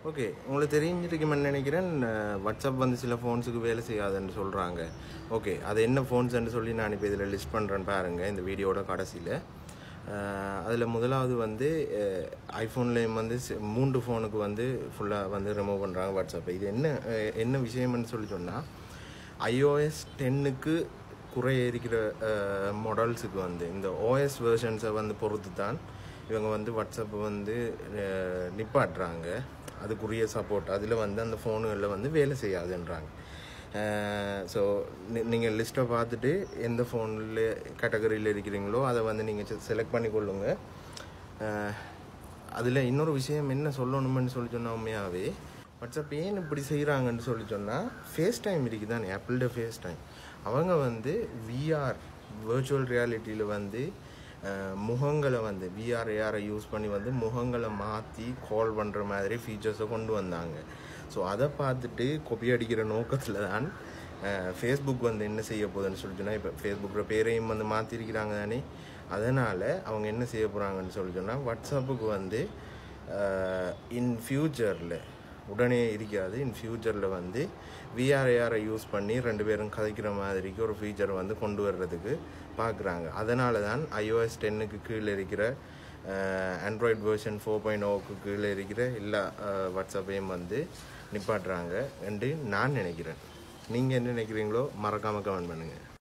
okay உங்களுக்கு தெரிஞ்சிருக்குமென்னு நினைக்கிறேன் அஹ், WhatsApp வந்து சில ஃபோன்ஸுக்கு வேலை செய்யாதுன்னு சொல்கிறாங்க ஓகே அது என்ன ஃபோன்ஸ்ன்னு சொல்லி நான் இப்போ இதில் லிஸ்ட் பண்ணுறேன்னு பாருங்கள் இந்த வீடியோட கடைசியில் அதில் முதலாவது வந்து ஐஃபோன்லேயும் வந்து சி- மூன்று ஃபோனுக்கு வந்து ஃபுல்லாக வந்து ரிமூவ் பண்ணுறாங்க வாட்ஸ்அப்பை இது என்ன அஹ், என்ன விஷயம்னு சொல்லி சொன்னால் ஐஓஎஸ் டென்னுக்கு குறைய இருக்கிற மாடல்ஸுக்கு வந்து இந்த ஓஎஸ் வெர்ஷன்ஸை வந்து பொறுத்து தான் இவங்க வந்து வாட்ஸ்அப் வந்து அஹ், நிப்பாட்டுறாங்க அதுக்குரிய சப்போர்ட் அதில் வந்து அந்த ஃபோனுகளில் வந்து வேலை செய்யாதுன்றாங்க ஸோ நீங்கள் லிஸ்ட்டை பார்த்துட்டு எந்த ஃபோனில் கேட்டகரியில் இருக்கிறீங்களோ அதை வந்து நீங்கள் செலக்ட் பண்ணி கொள்ளுங்க அதில் இன்னொரு விஷயம் என்ன சொல்லணும்னு சொல்லி சொன்னால் உண்மையாகவே வாட்ஸ்அப் ஏன் இப்படி செய்கிறாங்கன்னு சொல்லி சொன்னால் ஃபேஸ் டைம் இருக்குதானே ஆப்பிள்ட ஃபேஸ் டைம் அவங்க வந்து விஆர் virtual ரியாலிட்டியில் வந்து அஹ், முகங்களை வந்து விஆர் ஏஆரை யூஸ் பண்ணி வந்து முகங்களை மாற்றி கால் பண்ணுற மாதிரி ஃபீச்சர்ஸை கொண்டு வந்தாங்க ஸோ அதை பார்த்துட்டு கொப்பி அடிக்கிற நோக்கத்தில் தான் ஃபேஸ்புக் வந்து என்ன செய்ய போகுதுன்னு சொல்லி சொன்னால் இப்போ ஃபேஸ்புக்கில் பேரையும் வந்து மாற்றிருக்கிறாங்க தானே அதனால் அவங்க என்ன செய்ய போகிறாங்கன்னு சொல்லி சொன்னால் வாட்ஸ்அப்புக்கு வந்து இன் ஃப்யூச்சரில் உடனே இருக்காது இன் ஃப்யூச்சரில் வந்து விஆர்ஏஆரை யூஸ் பண்ணி ரெண்டு பேரும் கதைக்கிற மாதிரிக்கு ஒரு ஃபீச்சர் வந்து கொண்டு வர்றதுக்கு பார்க்குறாங்க அதனால தான் ஐஓஎஸ் டென்னுக்கு கீழே இருக்கிற ஆண்ட்ராய்ட் வெர்ஷன் ஃபோர் பாயிண்ட் ஓக்கு கீழே இருக்கிற எல்லா அஹ், வாட்ஸ்அப்பையும் வந்து நிப்பாட்டுறாங்க என்று நான் நினைக்கிறேன் நீங்கள் என்ன நினைக்கிறீங்களோ மறக்காமல் கமெண்ட் பண்ணுங்கள்